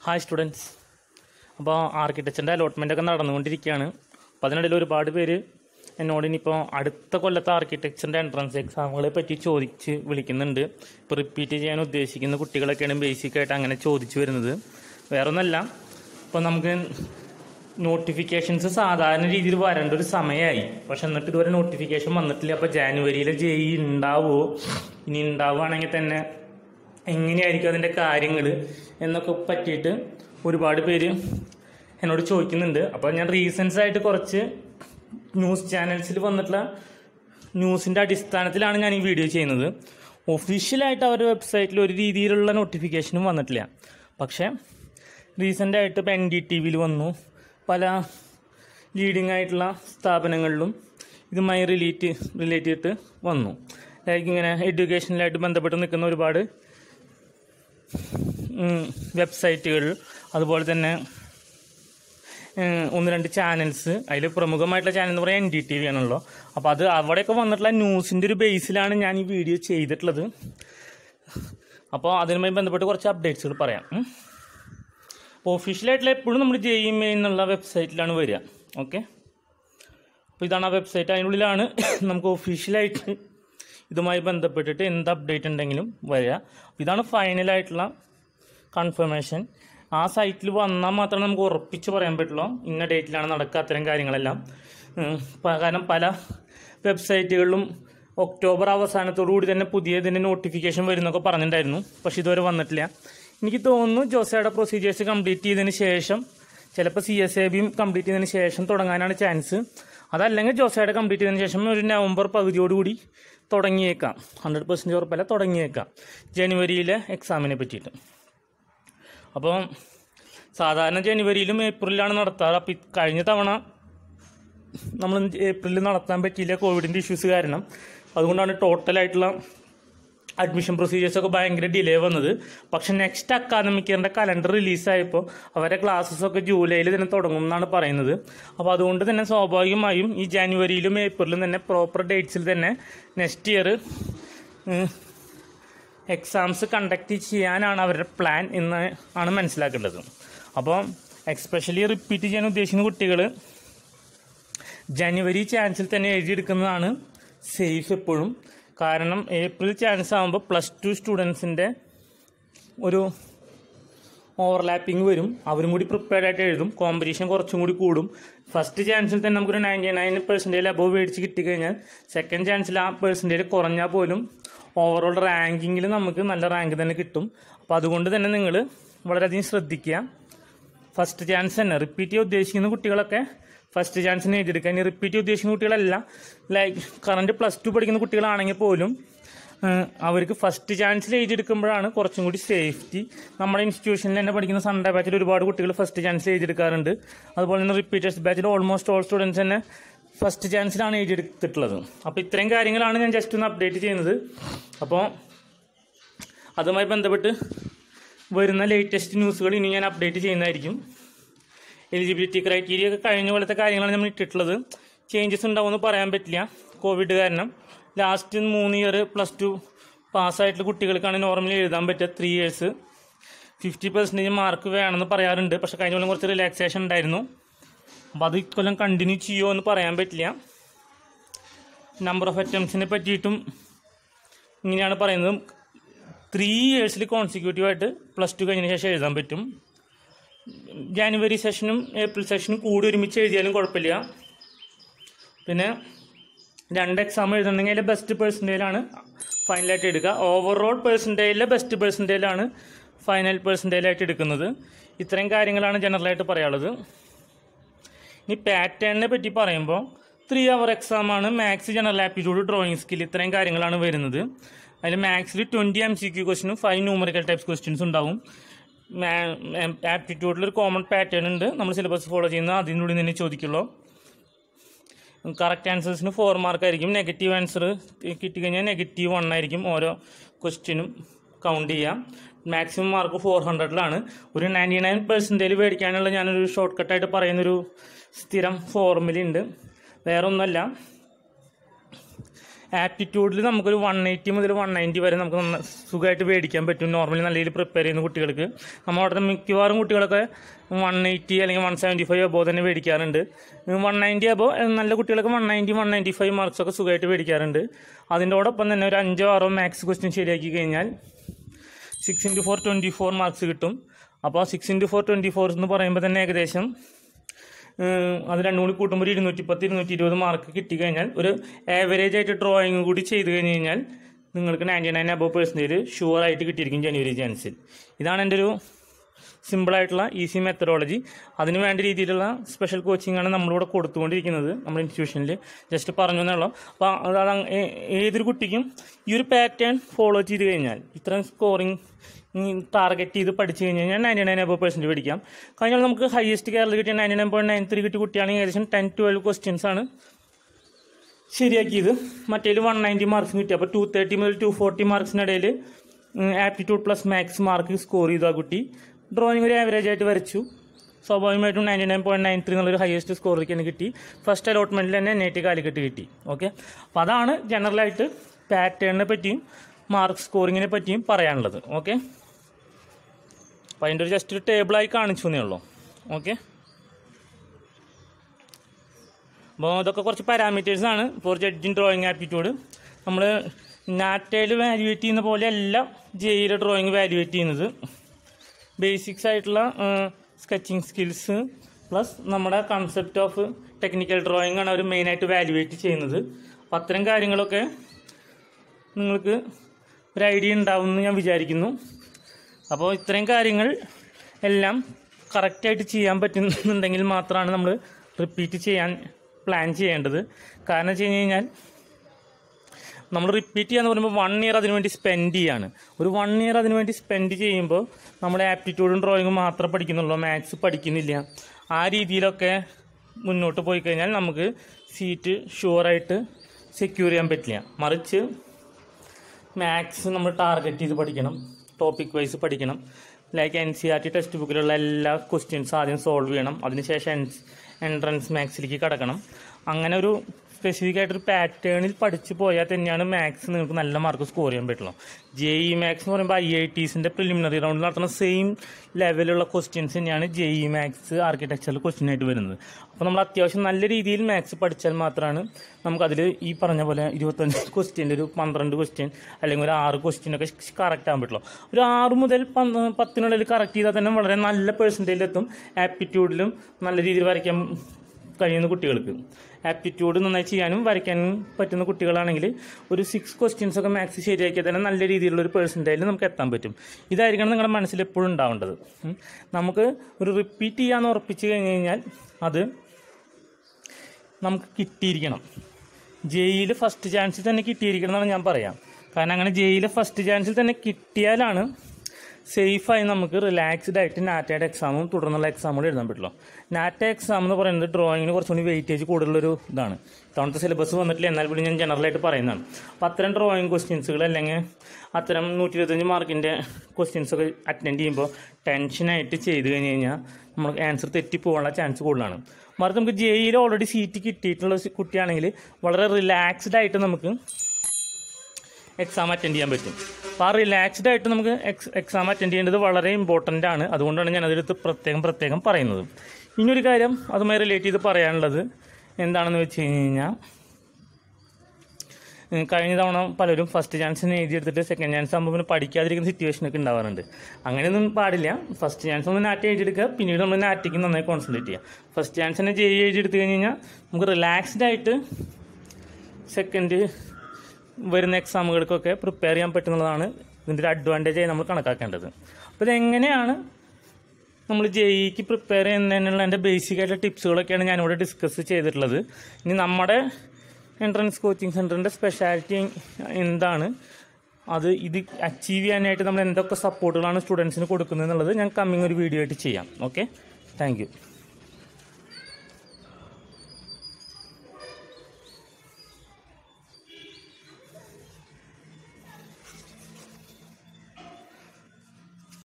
Hi students അപ്പോൾ ആർക്കിടെക്ചറിൻ്റെ allotment ഒക്കെ നടന്നുകൊണ്ടിരിക്കുകയാണ് അപ്പോൾ അതിനിടയിൽ ഒരുപാട് പേര് എന്നോട് ഇനിയിപ്പോൾ അടുത്ത കൊല്ലത്തെ ആർക്കിടെക്ചറിൻ്റെ എൻട്രൻസ് എക്സാമുകളെ പറ്റി ചോദിച്ച് വിളിക്കുന്നുണ്ട് ഇപ്പോൾ റിപ്പീറ്റ് ചെയ്യാൻ ഉദ്ദേശിക്കുന്ന കുട്ടികളൊക്കെയാണ് ബേസിക്കായിട്ട് അങ്ങനെ ചോദിച്ചു വരുന്നത് വേറൊന്നല്ല ഇപ്പോൾ നമുക്ക് നോട്ടിഫിക്കേഷൻസ് സാധാരണ രീതിയിൽ വരേണ്ട ഒരു സമയമായി പക്ഷെ എന്നിട്ട് ഇതുവരെ നോട്ടിഫിക്കേഷൻ വന്നിട്ടില്ല അപ്പോൾ ജാനുവരിയിൽ ജെ ഇ ഉണ്ടാവുമോ ഇനി ഉണ്ടാവുകയാണെങ്കിൽ തന്നെ എങ്ങനെയായിരിക്കും അതിൻ്റെ കാര്യങ്ങൾ എന്നൊക്കെ പറ്റിയിട്ട് ഒരുപാട് പേര് എന്നോട് ചോദിക്കുന്നുണ്ട് അപ്പോൾ ഞാൻ റീസെൻസ് ആയിട്ട് കുറച്ച് ന്യൂസ് ചാനൽസിൽ വന്നിട്ടുള്ള ന്യൂസിൻ്റെ അടിസ്ഥാനത്തിലാണ് ഞാൻ ഈ വീഡിയോ ചെയ്യുന്നത് ഒഫീഷ്യലായിട്ട് അവരുടെ വെബ്സൈറ്റിൽ ഒരു രീതിയിലുള്ള നോട്ടിഫിക്കേഷനും വന്നിട്ടില്ല പക്ഷേ റീസെൻ്റ് ആയിട്ട് ഇപ്പോൾ എൻ ഡി ടി വിയിൽ വന്നു പല ലീഡിംഗ് ആയിട്ടുള്ള സ്ഥാപനങ്ങളിലും ഇതുമായി റിലേറ്റ് റിലേറ്റ് ചെയ്തിട്ട് വന്നു ലൈക്ക് ഇങ്ങനെ എഡ്യൂക്കേഷനിലായിട്ട് ബന്ധപ്പെട്ട് നിൽക്കുന്ന ഒരുപാട് വെബ്സൈറ്റുകൾ അതുപോലെ തന്നെ ഉം, ഒന്ന് രണ്ട് ചാനൽസ് അതിൽ പ്രമുഖമായിട്ടുള്ള ചാനൽ എന്ന് പറയുന്നത് എൻ ഡി ടി വി ആണല്ലോ അപ്പോൾ അത് അവിടെയൊക്കെ വന്നിട്ടുള്ള ന്യൂസിൻ്റെ ഒരു ബേസിലാണ് ഞാൻ ഈ വീഡിയോ ചെയ്തിട്ടുള്ളത് അപ്പോൾ അതിനുമായി ബന്ധപ്പെട്ട് കുറച്ച് അപ്ഡേറ്റ്സുകൾ പറയാം ഉം. അപ്പോൾ ഒഫീഷ്യലായിട്ടുള്ള എപ്പോഴും നമ്മൾ ജെ ഇ മെയിൻ എന്നുള്ള വെബ്സൈറ്റിലാണ് വരിക ഓക്കെ അപ്പോൾ ഇതാണ് ആ വെബ്സൈറ്റ് അതിനുള്ളിലാണ് നമുക്ക് ഒഫീഷ്യലായിട്ട് ഇതുമായി ബന്ധപ്പെട്ടിട്ട് എന്ത് അപ്ഡേറ്റ് ഉണ്ടെങ്കിലും വരിക ഇതാണ് ഫൈനലായിട്ടുള്ള കൺഫർമേഷൻ ആ സൈറ്റിൽ വന്നാൽ മാത്രമേ നമുക്ക് ഉറപ്പിച്ച് പറയാൻ പറ്റുള്ളൂ ഇന്ന ഡേറ്റിലാണ് നടക്കുക അത്തരം കാര്യങ്ങളെല്ലാം ഉം, പ- കാരണം പല വെബ്സൈറ്റുകളിലും ഒക്ടോബർ അവസാനത്തോടു കൂടി തന്നെ പുതിയ ഇതിൻ്റെ നോട്ടിഫിക്കേഷൻ വരുന്നൊക്കെ പറഞ്ഞിട്ടുണ്ടായിരുന്നു പക്ഷെ ഇതുവരെ വന്നിട്ടില്ല എനിക്ക് തോന്നുന്നു ജോസയുടെ പ്രൊസീജിയേഴ്സ് കംപ്ലീറ്റ് ചെയ്തതിന് ശേഷം ചിലപ്പോൾ സി എസ് എ ബിയും കംപ്ലീറ്റ് ചെയ്തതിന് ശേഷം തുടങ്ങാനാണ് ചാൻസ് അതല്ലെങ്കിൽ ജോസയുടെ കംപ്ലീറ്റ് ചെയ്തതിന് ശേഷം ഒരു നവംബർ പകുതിയോടുകൂടി തുടങ്ങിയേക്കാം ഹൺഡ്രഡ് പെർസെൻറ്റ് ഉറപ്പല്ല തുടങ്ങിയേക്കാം ജനുവരിയിലെ എക്സാമിനെ പറ്റിയിട്ട് അപ്പോൾ സാധാരണ ജനുവരിയിലും ഏപ്രിലാണ് നടത്താറ് അപ്പോൾ കഴിഞ്ഞ തവണ നമ്മൾ ഏപ്രിലിൽ നടത്താൻ പറ്റിയില്ല കോവിഡിൻ്റെ ഇഷ്യൂസ് കാരണം അതുകൊണ്ടാണ് ടോട്ടലായിട്ടുള്ള അഡ്മിഷൻ പ്രൊസീജിയേഴ്സൊക്കെ ഭയങ്കര ഡിലേ വന്നത് പക്ഷെ നെക്സ്റ്റ് അക്കാദമിക് ഇയറിൻ്റെ കലണ്ടർ റിലീസായപ്പോൾ അവരുടെ ക്ലാസ്സസൊക്കെ ജൂലൈയിൽ തന്നെ തുടങ്ങും എന്നാണ് പറയുന്നത് അപ്പോൾ അതുകൊണ്ട് തന്നെ സ്വാഭാവികമായും ഈ ജാനുവരിയിലും ഏപ്രിലും തന്നെ പ്രോപ്പർ ഡേറ്റ്സിൽ തന്നെ നെക്സ്റ്റ് ഇയർ എക്സാംസ് കണ്ടക്ട് ചെയ്യാനാണ് അവരുടെ പ്ലാൻ എന്ന് ആണ് മനസ്സിലാക്കേണ്ടത് അപ്പോൾ എക്സ്പെഷ്യലി റിപ്പീറ്റ് ചെയ്യാൻ ഉദ്ദേശിക്കുന്ന കുട്ടികൾ ജനുവരി ചാൻസിൽ തന്നെ എഴുതിയെടുക്കുന്നതാണ് സേഫ് എപ്പോഴും കാരണം ഏപ്രിൽ ചാൻസ് ആകുമ്പോൾ പ്ലസ് ടു സ്റ്റുഡൻസിൻ്റെ ഒരു ഓവർലാപ്പിംഗ് വരും അവരും കൂടി പ്രിപ്പയർഡ് ആയിട്ട് എഴുതും കോമ്പറ്റീഷൻ കുറച്ചും കൂടി കൂടും ഫസ്റ്റ് ചാൻസിൽ തന്നെ നമുക്കൊരു നയൻറ്റി നയൻ പെർസെൻറ്റേജ് അബവ് മേടിച്ച് കിട്ടിക്കഴിഞ്ഞാൽ സെക്കൻഡ് ചാൻസിൽ ആ പെർസെൻറ്റേജ് കുറഞ്ഞാൽ പോലും ഓവറോൾ റാങ്കിങ്ങിൽ നമുക്ക് നല്ല റാങ്ക് തന്നെ കിട്ടും അപ്പോൾ അതുകൊണ്ട് തന്നെ നിങ്ങൾ വളരെയധികം ശ്രദ്ധിക്കുക ഫസ്റ്റ് ചാൻസ് തന്നെ റിപ്പീറ്റ് ചെയ്യാൻ ഉദ്ദേശിക്കുന്ന കുട്ടികളൊക്കെ ഫസ്റ്റ് ചാൻസിന് എഴുതിയെടുക്കുക ഇനി റിപ്പീറ്റ് ചെയ്യാൻ ഉദ്ദേശിക്കുന്ന കുട്ടികളല്ല ലൈക്ക് കറണ്ട് പ്ലസ് ടു പഠിക്കുന്ന കുട്ടികളാണെങ്കിൽ പോലും ഏഹ്, അവർക്ക് ഫസ്റ്റ് ചാൻസിൽ എഴുതിയെടുക്കുമ്പോഴാണ് കുറച്ചും കൂടി സേഫ്റ്റി നമ്മുടെ ഇൻസ്റ്റിറ്റ്യൂഷനിൽ തന്നെ പഠിക്കുന്ന സൺഡേ ബാച്ചിൽ ഒരുപാട് കുട്ടികൾ ഫസ്റ്റ് ചാൻസിൽ എഴുതിയെടുക്കാറുണ്ട് അതുപോലെ തന്നെ റിപ്പീറ്റേഴ്സ് ബാച്ചിൽ ഓൾമോസ്റ്റ് ഓൾ സ്റ്റുഡൻസ് തന്നെ ഫസ്റ്റ് ചാൻസിലാണ് എഴുതിയെടുത്തിട്ടുള്ളത് അപ്പോൾ ഇത്രയും കാര്യങ്ങളാണ് ഞാൻ ജസ്റ്റ് ഒന്ന് അപ്ഡേറ്റ് ചെയ്യുന്നത് അപ്പോൾ അതുമായി ബന്ധപ്പെട്ട് വരുന്ന ലേറ്റസ്റ്റ് ന്യൂസുകൾ ഇനി ഞാൻ അപ്ഡേറ്റ് ചെയ്യുന്നതായിരിക്കും എലിജിബിലിറ്റി ക്രൈറ്റീരിയ ഒക്കെ കഴിഞ്ഞ പോലത്തെ കാര്യങ്ങളാണ് നമ്മൾ ഇട്ടിട്ടുള്ളത് ചേഞ്ചസ് ഉണ്ടാവുമെന്ന് പറയാൻ പറ്റില്ല കോവിഡ് കാരണം ലാസ്റ്റ് മൂന്ന് ഇയർ പ്ലസ് ടു പാസ്സായിട്ടുള്ള കുട്ടികൾക്കാണ് നോർമലി എഴുതാൻ പറ്റുക three years fifty percentage mark വേണമെന്ന് പറയാറുണ്ട് പക്ഷേ കഴിഞ്ഞ കൊല്ലം കുറച്ച് റിലാക്സേഷൻ ഉണ്ടായിരുന്നു അപ്പോൾ അത് ഇക്കൊല്ലം കണ്ടിന്യൂ ചെയ്യുമോ എന്ന് പറയാൻ പറ്റില്ല നമ്പർ ഓഫ് അറ്റംപ്റ്റ്സിനെ പറ്റിയിട്ടും ഇങ്ങനെയാണ് പറയുന്നത് ത്രീ ഇയേഴ്സിൽ കോൺസിക്യൂട്ടീവായിട്ട് പ്ലസ് ടു കഴിഞ്ഞതിന് ശേഷം എഴുതാൻ പറ്റും ജാനുവരി സെഷനും ഏപ്രിൽ സെഷനും കൂടി ഒരുമിച്ച് എഴുതിയാലും കുഴപ്പമില്ല പിന്നെ രണ്ട് എക്സാം എഴുതണമെങ്കിൽ അതിലെ ബെസ്റ്റ് പേഴ്സൻറ്റേജിലാണ് ഫൈനലായിട്ട് എടുക്കുക ഓവറോൾ പേഴ്സൻറ്റേജിലെ ബെസ്റ്റ് പേഴ്സൻറ്റേജിലാണ് ഫൈനൽ പേഴ്സൻറ്റേജിലായിട്ട് എടുക്കുന്നത് ഇത്രയും കാര്യങ്ങളാണ് ജനറലായിട്ട് പറയാനുള്ളത് ഇനി പാറ്റേണിനെ പറ്റി പറയുമ്പോൾ ത്രീ അവർ എക്സാമാണ് maths general aptitude drawing skill ഇത്രയും കാര്യങ്ങളാണ് വരുന്നത് അതിൽ മാത്സിൽ ട്വൻറ്റി എം സി ക്യു ക്വസ്റ്റിനും ഫൈവ് ന്യൂമറിക്കൽ ടൈപ്സ് ക്വസ്റ്റ്യൻസ് ഉണ്ടാവും ആപ്റ്റിറ്റ്യൂഡിൽ ഒരു കോമൺ പാറ്റേൺ ഉണ്ട് നമ്മൾ സിലബസ് ഫോളോ ചെയ്യുന്ന അതിനുള്ളിൽ തന്നെ ചോദിക്കുള്ളൂ കറക്റ്റ് ആൻസേഴ്സിന് ഫോർ മാർക്ക് ആയിരിക്കും നെഗറ്റീവ് ആൻസർ കിട്ടിക്കഴിഞ്ഞാൽ നെഗറ്റീവ് വൺ ആയിരിക്കും ഓരോ ക്വസ്റ്റ്യനും കൗണ്ട് ചെയ്യാം മാക്സിമം മാർക്ക് ഫോർ ഹൺഡ്രഡിലാണ് ഒരു നയൻറ്റി നയൻ പെർസെൻറ്റേജ് മേടിക്കാനുള്ള ഞാനൊരു ഷോർട്ട് കട്ടായിട്ട് പറയുന്നൊരു സ്ഥിരം ഫോർമുല ഉണ്ട് വേറെ ഒന്നുമല്ല ആപ്റ്റിറ്റ്യൂഡിൽ നമുക്കൊരു വൺ എയ്റ്റി മുതൽ വൺ നയൻറ്റി വരെ നമുക്ക് നന്ന- സുഖമായിട്ട് മേടിക്കാൻ പറ്റും നോർമലി നല്ല രീതിയിൽ പ്രിപ്പയർ ചെയ്യുന്ന കുട്ടികൾക്ക് നമ്മുടെ അവിടെ മിക്കവാറും കുട്ടികളൊക്കെ വൺ എയ്റ്റി അല്ലെങ്കിൽ വൺ സെവൻറ്റി ഫൈവ് അബോ തന്നെ മേടിക്കാറുണ്ട് വൺ നയൻറ്റി അബോ നല്ല കുട്ടികളൊക്കെ one ninety one ninety five marks ഒക്കെ സുഖമായിട്ട് മേടിക്കാറുണ്ട് അതിൻ്റോടൊപ്പം തന്നെ ഒരു അഞ്ചോ ആറോ മാത്സ് ക്വസ്റ്റ്യൻ ശരിയാക്കി കഴിഞ്ഞാൽ six into four twenty four marks കിട്ടും അപ്പോൾ six into four twenty four എന്ന് പറയുമ്പോൾ തന്നെ ഏകദേശം ഉം, അത് രണ്ടും കൂടി കൂട്ടുമ്പോൾ ഒരു ഇരുന്നൂറ്റി പത്ത് ഇരുന്നൂറ്റി ഇരുപത് മാർക്ക് കിട്ടിക്കഴിഞ്ഞാൽ ഒരു ആവറേജ് ആയിട്ട് ഡ്രോയിങ് കൂടി ചെയ്ത് കഴിഞ്ഞ് കഴിഞ്ഞാൽ നിങ്ങൾക്ക് ninety nine above percentage sure ആയിട്ട് കിട്ടിയിരിക്കും ജനുവരി ചാൻസിൽ ഇതാണ് എൻ്റെ ഒരു സിമ്പിളായിട്ടുള്ള ഈസി മെത്തഡോളജി അതിന് വേണ്ട രീതിയിലുള്ള സ്പെഷ്യൽ കോച്ചിങ് ആണ് നമ്മളിവിടെ കൊടുത്തുകൊണ്ടിരിക്കുന്നത് നമ്മുടെ ഇൻസ്റ്റിറ്റ്യൂഷനിൽ ജസ്റ്റ് പറഞ്ഞു എന്നുള്ളൂ അപ്പോൾ അത് അത് അങ്ങ് ഏ- ഏതൊരു കുട്ടിക്കും ഈ ഒരു പാറ്റേൺ ഫോളോ ചെയ്ത് കഴിഞ്ഞാൽ ഇത്രയും സ്കോറിങ് ടാർഗറ്റ് ചെയ്ത് പഠിച്ചു കഴിഞ്ഞ് കഴിഞ്ഞാൽ നയൻറ്റി നയൻ അബോ പെർസെൻറ്റ് പഠിക്കാം കഴിഞ്ഞാൽ നമുക്ക് ഹയസ്റ്റ് കേരളത്തിൽ കിട്ടിയ ninety nine point nine three കിട്ടിയ കുട്ടിയാണെങ്കിൽ ഏകദേശം ടെൻ ട്വൽവ് ക്വസ്റ്റ്യൻസ് ആണ് ശരിയാക്കിയത് മറ്റേതിൽ വൺ നയൻറ്റി മാർക്സ് കിട്ടി അപ്പോൾ ടു തേർട്ടി മുതൽ ടു ഫോർട്ടി മാർക്സിനിടയിൽ aptitude plus maths mark score ചെയ്തു ആ കുട്ടി ഡ്രോയിങ് ഒരു ആവറേജ് ആയിട്ട് വരച്ചു സ്വാഭാവികമായിട്ടും ninety nine point nine three എന്നുള്ളൊരു ഹയസ്റ്റ് സ്കോറിലേക്ക് തന്നെ കിട്ടി ഫസ്റ്റ് അലോട്ട്മെൻറ്റിൽ തന്നെ എൻ ഐ ടി കാലിക്കറ്റ് കിട്ടി ഓക്കെ അപ്പോൾ അതാണ് ജനറലായിട്ട് പാറ്റേണിനെ പറ്റിയും മാർക്ക് സ്കോറിങ്ങിനെ പറ്റിയും പറയാനുള്ളത് ഓക്കെ അപ്പോൾ അതിൻ്റെ ഒരു ജസ്റ്റ് ഒരു ടേബിളായി കാണിച്ചു എന്നേ ഉള്ളൂ ഓക്കെ അപ്പോൾ ഇതൊക്കെ കുറച്ച് പാരാമീറ്റേഴ്സ് ആണ് ഫോർ ജഡ്ജിങ് ഡ്രോയിങ് ആപ്റ്റിറ്റ്യൂഡ് നമ്മൾ നാറ്റയിൽ വാല്യുവേറ്റ് ചെയ്യുന്ന പോലെയല്ല ജെയിലെ ഡ്രോയിങ് വാല്യുവേറ്റ് ചെയ്യുന്നത് ബേസിക്സ് ആയിട്ടുള്ള സ്കെച്ചിങ് സ്കിൽസ് പ്ലസ് നമ്മുടെ കൺസെപ്റ്റ് ഓഫ് ടെക്നിക്കൽ ഡ്രോയിങ് ആണ് അവർ മെയിനായിട്ട് വാല്യുവേറ്റ് ചെയ്യുന്നത് അപ്പോൾ അത്തരം കാര്യങ്ങളൊക്കെ നിങ്ങൾക്ക് ഒരു ഐഡിയ ഉണ്ടാവുമെന്ന് ഞാൻ വിചാരിക്കുന്നു അപ്പോൾ ഇത്രയും കാര്യങ്ങൾ എല്ലാം കറക്റ്റായിട്ട് ചെയ്യാൻ പറ്റുന്നുണ്ടെങ്കിൽ മാത്രമാണ് നമ്മൾ റിപ്പീറ്റ് ചെയ്യാൻ പ്ലാൻ ചെയ്യേണ്ടത് കാരണം വെച്ച് കഴിഞ്ഞ് കഴിഞ്ഞാൽ നമ്മൾ റിപ്പീറ്റ് ചെയ്യാന്ന് പറയുമ്പോൾ വൺ ഇയർ അതിനു വേണ്ടി സ്പെൻഡ് ചെയ്യാണ് ഒരു വൺ ഇയർ അതിനു വേണ്ടി സ്പെൻഡ് ചെയ്യുമ്പോൾ നമ്മുടെ ആപ്റ്റിറ്റ്യൂഡും ഡ്രോയിങ്ങും മാത്രം പഠിക്കുന്നുള്ളൂ മാത്സ് പഠിക്കുന്നില്ല ആ രീതിയിലൊക്കെ മുന്നോട്ട് പോയി കഴിഞ്ഞാൽ നമുക്ക് സീറ്റ് ഷുവറായിട്ട് സെക്യൂർ ചെയ്യാൻ പറ്റില്ല മറിച്ച് മാത്സ് നമ്മൾ ടാർഗറ്റ് ചെയ്ത് പഠിക്കണം ടോപ്പിക് വൈസ് പഠിക്കണം like N C R T text ബുക്കിലുള്ള എല്ലാ ക്വസ്റ്റ്യൻസ് ആദ്യം സോൾവ് ചെയ്യണം അതിനുശേഷം എൻട്രൻസ് മാത്സിലേക്ക് കടക്കണം അങ്ങനെ ഒരു സ്പെസിഫിക് ആയിട്ടൊരു പാറ്റേണിൽ പഠിച്ചു പോയാൽ തന്നെയാണ് മാത്സ് നിങ്ങൾക്ക് നല്ല മാർക്ക് സ്കോർ ചെയ്യാൻ പറ്റുള്ളൂ ജെ ഇ മാത്സ് എന്ന് പറയുമ്പോൾ ഐ ഐ ടീസിൻ്റെ പ്രിലിമിനറി റൗണ്ടിൽ നടത്തുന്ന സെയിം ലെവലുള്ള ക്വസ്റ്റ്യൻസ് തന്നെയാണ് ജെ ഇ മാത്സ് ആർക്കിടെക്ചറിൽ ക്വസ്റ്റ്യൻ ആയിട്ട് വരുന്നത് അപ്പോൾ നമ്മൾ അത്യാവശ്യം നല്ല രീതിയിൽ മാത്സ് പഠിച്ചാൽ മാത്രമാണ് നമുക്കതിൽ ഈ പറഞ്ഞ പോലെ ഇരുപത്തഞ്ച് ക്വസ്റ്റ്യൻ്റെ ഒരു പന്ത്രണ്ട് ക്വസ്റ്റ്യൻ അല്ലെങ്കിൽ ഒരു ആറ് ക്വസ്റ്റ്യൻ ഒക്കെ കറക്റ്റ് ആകാൻ പറ്റുള്ളൂ ഒരു ആറ് മുതൽ പന്ത് പത്തിനുള്ളിൽ കറക്റ്റ് ചെയ്താൽ തന്നെ വളരെ നല്ല പേഴ്സൻറ്റേജിലെത്തും ആപ്റ്റിറ്റ്യൂഡിലും നല്ല രീതിയിൽ വരയ്ക്കാൻ കഴിയുന്ന കുട്ടികൾക്ക് ആപ്റ്റിറ്റ്യൂഡ് നന്നായി ചെയ്യാനും വരയ്ക്കാനും പറ്റുന്ന കുട്ടികളാണെങ്കിൽ ഒരു സിക്സ് ക്വസ്റ്റ്യൻസ് ഒക്കെ മാത്സ് ശരിയാക്കിയാൽ തന്നെ നല്ല രീതിയിലുള്ള ഒരു പേഴ്സൻറ്റേജിൽ നമുക്ക് എത്താൻ പറ്റും ഇതായിരിക്കണം നിങ്ങളുടെ മനസ്സിൽ എപ്പോഴും ഉണ്ടാവേണ്ടത് ഉം. നമുക്ക് ഒരു റിപ്പീറ്റ് ചെയ്യാന്ന് ഉറപ്പിച്ച് കഴിഞ്ഞ് കഴിഞ്ഞാൽ അത് നമുക്ക് കിട്ടിയിരിക്കണം ജെയിൽ ഫസ്റ്റ് ചാൻസിൽ തന്നെ കിട്ടിയിരിക്കണം എന്നാണ് ഞാൻ പറയാം കാരണം അങ്ങനെ ജെയിൽ ഫസ്റ്റ് ചാൻസിൽ തന്നെ കിട്ടിയാലാണ് സേഫായി നമുക്ക് റിലാക്സ്ഡ് ആയിട്ട് നാറ്റയുടെ എക്സാമും തുടർന്നുള്ള എക്സാമുകൾ എഴുതാൻ പറ്റുള്ളൂ നാറ്റ എക്സാം എന്ന് പറയുന്നത് ഡ്രോയിങ്ങിന് കുറച്ചുകൂടി വെയിറ്റേജ് കൂടുതലൊരു ഇതാണ് ഇത്തവണത്തെ സിലബസ് വന്നിട്ടില്ല എന്നാൽ പോലും ഞാൻ ജനറലായിട്ട് പറയുന്നതാണ് അപ്പോൾ അത്തരം ഡ്രോയിങ് ക്വസ്റ്റ്യൻസുകൾ അല്ലെങ്കിൽ അത്തരം നൂറ്റി ഇരുപത്തഞ്ച് മാർക്കിൻ്റെ ക്വസ്റ്റ്യൻസ് ഒക്കെ അറ്റൻഡ് ചെയ്യുമ്പോൾ ടെൻഷനായിട്ട് ചെയ്ത് കഴിഞ്ഞ് കഴിഞ്ഞാൽ നമുക്ക് ആൻസർ തെറ്റിപ്പോകാനുള്ള ചാൻസ് കൂടുതലാണ് മറിച്ച് നമുക്ക് ജെയിൽ ഓൾറെഡി സീറ്റ് കിട്ടിയിട്ടുള്ള ഒരു കുട്ടിയാണെങ്കിൽ വളരെ റിലാക്സ്ഡ് ആയിട്ട് നമുക്ക് എക്സാം അറ്റൻഡ് ചെയ്യാൻ പറ്റും അപ്പോൾ ആ റിലാക്സ്ഡ് ആയിട്ട് നമുക്ക് എക്സ് എക്സാം അറ്റൻഡ് ചെയ്യേണ്ടത് വളരെ ഇമ്പോർട്ടൻ്റ് ആണ് അതുകൊണ്ടാണ് ഞാൻ അതെടുത്ത് പ്രത്യേകം പ്രത്യേകം പറയുന്നത് ഇനിയൊരു കാര്യം അതുമായി റിലേറ്റ് ചെയ്ത് പറയാനുള്ളത് എന്താണെന്ന് വെച്ച് കഴിഞ്ഞ് കഴിഞ്ഞാൽ ഉം, കഴിഞ്ഞ തവണ പലരും ഫസ്റ്റ് ചാൻസിന് എഴുതിയെടുത്തിട്ട് സെക്കൻഡ് ചാൻസ് ആകുമ്പോൾ പിന്നെ പഠിക്കാതിരിക്കുന്ന സിറ്റുവേഷൻ ഒക്കെ ഉണ്ടാവാറുണ്ട് അങ്ങനെയൊന്നും പാടില്ല ഫസ്റ്റ് ചാൻസ് ഒന്ന് നാറ്റ് എഴുതിയെടുക്കുക പിന്നീട് നമ്മൾ നാറ്റിക്ക് നന്നായി കോൺസെൻട്രേറ്റ് ചെയ്യുക ഫസ്റ്റ് ചാൻസിനെ ജെ എഴുതിയെടുത്ത് കഴിഞ്ഞ് കഴിഞ്ഞാൽ നമുക്ക് റിലാക്സ്ഡ് ആയിട്ട് സെക്കൻഡ് വരുന്ന എക്സാമുകൾക്കൊക്കെ പ്രിപ്പയർ ചെയ്യാൻ പറ്റുന്നതാണ് ഇതിൻ്റെ ഒരു അഡ്വാൻറ്റേജായി നമ്മൾ കണക്കാക്കേണ്ടത് അപ്പോൾ ഇതെങ്ങനെയാണ് നമ്മൾ ജെഇക്ക് പ്രിപ്പയർ ചെയ്യുന്നതിനുള്ള എൻ്റെ ബേസിക് ആയിട്ടുള്ള ടിപ്സുകളൊക്കെയാണ് ഞാനിവിടെ ഡിസ്കസ് ചെയ്തിട്ടുള്ളത് ഇനി നമ്മുടെ എൻട്രൻസ് കോച്ചിങ് സെൻറ്ററിൻ്റെ സ്പെഷ്യാലിറ്റി എന്താണ് അത് ഇത് അച്ചീവ് ചെയ്യാനായിട്ട് നമ്മൾ എന്തൊക്കെ സപ്പോർട്ടുകളാണ് സ്റ്റുഡൻസിന് കൊടുക്കുന്നത് എന്നുള്ളത് ഞാൻ കമ്മിങ് ഒരു വീഡിയോ ആയിട്ട് ചെയ്യാം ഓക്കെ താങ്ക് യു